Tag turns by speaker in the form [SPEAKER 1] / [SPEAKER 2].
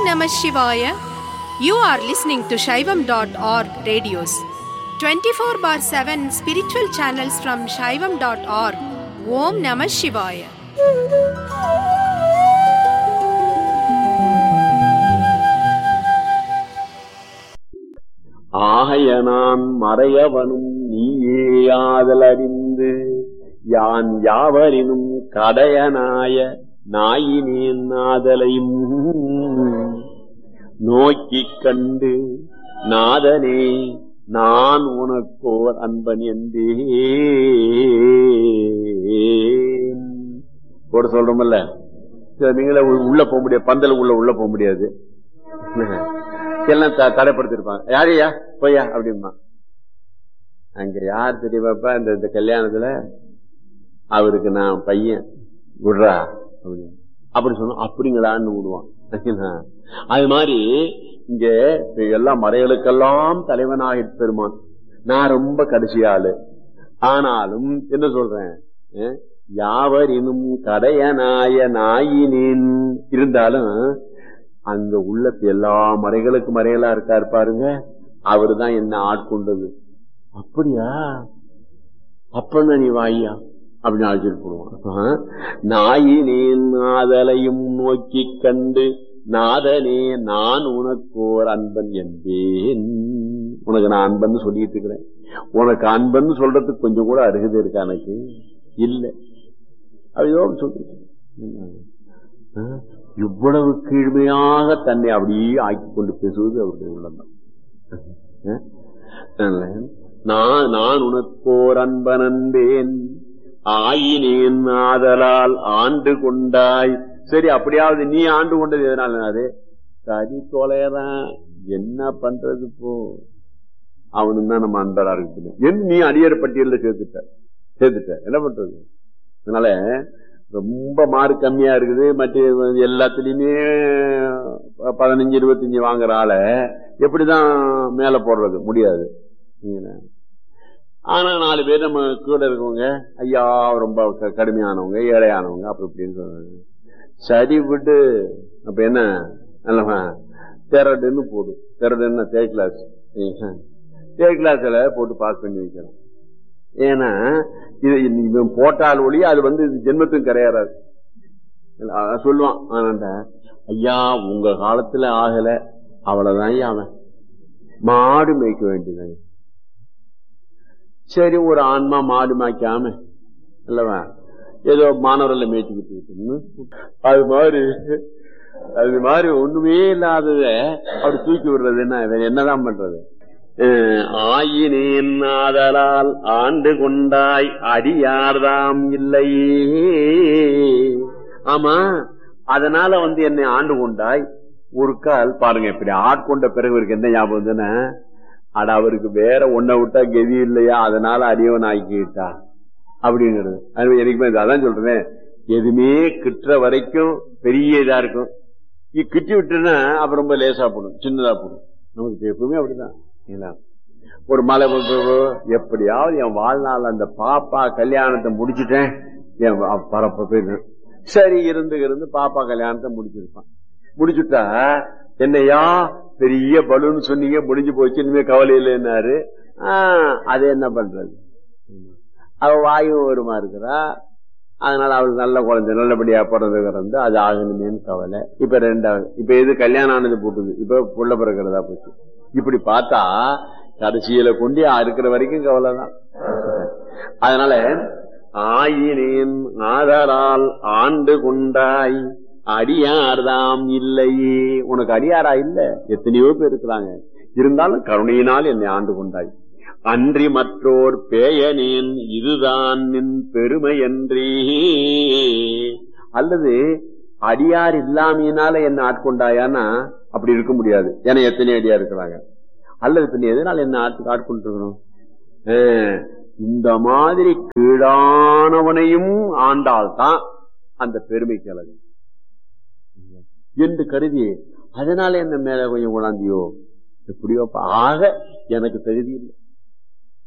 [SPEAKER 1] Namah Shivaya. You are listening to Shaivam.org radios. 24 bar 7 spiritual channels from Shaivam.org. Om Namah Shivaya.
[SPEAKER 2] ஆகைய நான் மறையவனும் நீயேயாதல் அறிந்து யான் யாவரினும் கடையனாய நாயினேன் ஆதலையும் நோக்கிக் கண்டு நாதனே நான் உனக்கோர் அன்பன் என்பேன் போட சொல்றோம்ல சில நீங்களே உள்ள போக முடியாது பந்தல் உள்ள உள்ள போக முடியாது எல்லாம் த- தடைப்படுத்திருப்பாங்க யாரையா போயா அப்படிமா அங்க யார் தெரியுமாப்பா இந்த இந்த கல்யாணத்துல அவருக்கு நான் பையன் விடுறா அப்படின்னு அப்படி சொன்னோம் அப்படிங்களான்னு விடுவான் அது மாதிரி இங்க எல்லா மறைகளுக்கெல்லாம் தலைவனாக பெருமான் நான் ரொம்ப கடைசி ஆளு ஆனாலும் என்ன சொல்றேன் அஹ், யாவரினும் கடையனாய நாயினின் இருந்தாலும் அங்க உள்ள எல்லா மறைகளுக்கு மறைகளா இருக்காரு பாருங்க அவருதான் என்ன ஆட்கொண்டது அப்படியா அப்பன்னா நீ வாய்யா அப்படின்னு அழைச்சிட்டு போடுவான் நாயினேன் நாதலையும் நோக்கி கண்டு நாதனே நான் உனக்கோர் அன்பன் என்பேன் உனக்கு நான் அன்பன் சொல்லிட்டு இருக்கிறேன் உனக்கு அன்பன் சொல்றதுக்கு கொஞ்சம் கூட அருகதை இருக்கா எனக்கு இல்ல அப்படியோ சொல்லிட்டு ஆஹ், இவ்வளவு கீழ்மையாக தன்னை அப்படியே ஆக்கி கொண்டு பேசுவது அவருடைய உள்ளம் நான் நான் உனக்கோர் அன்பன் அன்பேன் ஆயினேன் ஆதலால் ஆண்டு கொண்டாய் சரி அப்படியாவது நீ ஆண்டு கொண்டது எதனால அது சரி தொலைறான் என்ன பண்றது போ அவனும் தான் நம்ம அன்பரா இருக்கு என் நீ அடியர் பட்டியல்ல சேர்த்துட்ட சேர்த்துட்ட என்ன பண்றது அதனால ரொம்ப மார்க் கம்மியா இருக்குது மற்ற எல்லாத்துலயுமே பதினஞ்சு இருபத்தஞ்சு வாங்குற ஆளை எப்படிதான் மேல போடுறது முடியாது சரிங்களா? ஆனா நாலு பேர் நம்ம கூட இருக்கவங்க ஐயா ரொம்ப க- கடுமையானவங்க ஏழையானவங்க அப்படி இப்படின்னு சொல்றாங்க சரி விட்டு அப்ப என்ன நல்லவா தேரடுன்னு போடும் தேரடுன்னு தேர்ட் கிளாஸ் தேர்ட் கிளாஸ்ல போட்டு பாஸ் பண்ணி வைக்கிறோம் ஏன்னா இது இவன் போட்டால் ஒளி அது வந்து இது ஜென்மத்துக்கும் கரையாறாது அதான் சொல்லுவான் ஆனாண்ட ஐயா உங்க காலத்துல ஆகல அவ்வளவுதான் ஐயா அவன் மாடு மேய்க்க வேண்டியது சரி ஒரு ஆன்மா மாடு மேய்க்காம அல்லவா ஏதோ மாணவர்களை மேய்ச்சிக்கிட்டு இருக்குன்னு அது மாதிரி அது மாதிரி ஒண்ணுமே இல்லாதத அப்படி தூக்கி விடுறது என்ன வேற என்னதான் பண்றது அஹ் ஆயினேன் ஆதலால் ஆண்டு கொண்டாய் அடியார்தாம் இல்லையே ஆமா அதனால வந்து என்னை ஆண்டு கொண்டாய் ஒரு கால் பாருங்க இப்படி ஆட்கொண்ட பிறகு இவருக்கு என்ன ஞாபகம் வந்துன்னா அட அவருக்கு வேற ஒன்ன விட்டா கெதி இல்லையா அதனால அடியவன் ஆக்கிட்டா அப்படிங்கிறது அது எனக்குமே இது அதான் சொல்றேன் எதுவுமே கிட்டுற வரைக்கும் பெரிய இதா இருக்கும் இது கிட்டி விட்டுனா அப்புறம் ரொம்ப லேசா போடும் சின்னதா போடும் நமக்கு எப்பவுமே அப்படிதான் இல்லைங்களா? ஒரு மலை ப- ப- ப- எப்படியாவது என் வாழ்நாள் அந்த பாப்பா கல்யாணத்தை முடிச்சிட்டேன் என் வ- பரப்ப போயிரு சரி இருந்து இருந்து பாப்பா கல்யாணத்தை முடிச்சிருப்பான் முடிச்சுட்டா என்னையா பெரிய பலூன் சொன்னீங்க முடிஞ்சு போச்சு இனிமே கவலை இல்லைன்னாரு ஆஹ் அது என்ன பண்றது அவ வாயும் வருமா இருக்கிறா அதனால அவளுக்கு நல்ல குழந்தை நல்லபடியா பிறந்து பிறந்து அது ஆகணுமேன்னு கவலை இப்ப ரெண்டாவது இப்ப எது கல்யாணம் ஆனது போட்டுது இப்ப புள்ள பிறக்கிறதா போச்சு இப்படி பார்த்தா கடைசியில கொண்டு இருக்கிற வரைக்கும் கவலை தான் அதனால ஆயினேன் ஆதரால் ஆண்டு கொண்டாய் அடியார்தாம் இல்லையே உனக்கு அடியாரா இல்ல எத்தனையோ பேர் இருக்கிறாங்க இருந்தாலும் கருணையினால் என்னை ஆண்டு கொண்டாய் அன்றி மற்றோர் பேயனேன் இதுதான் நின் பெருமை அன்றி அல்லது அடியார் இல்லாமையினால என்ன ஆட்கொண்டாயான்னா அப்படி இருக்க முடியாது ஏன்னா எத்தனை அடியார் இருக்கிறாங்க அல்லது பின்ன எதனால என்ன ஆட்கு ஆட்கொண்டிருக்கணும் ஆஹ், இந்த மாதிரி கீழானவனையும் ஆண்டால்தான் அந்த பெருமைக்கு அழகு என்று கருதி அதனால என்ன மேல கொஞ்சம் உணாந்தியோ எப்படியோ ஆக எனக்கு தகுதி இல்லை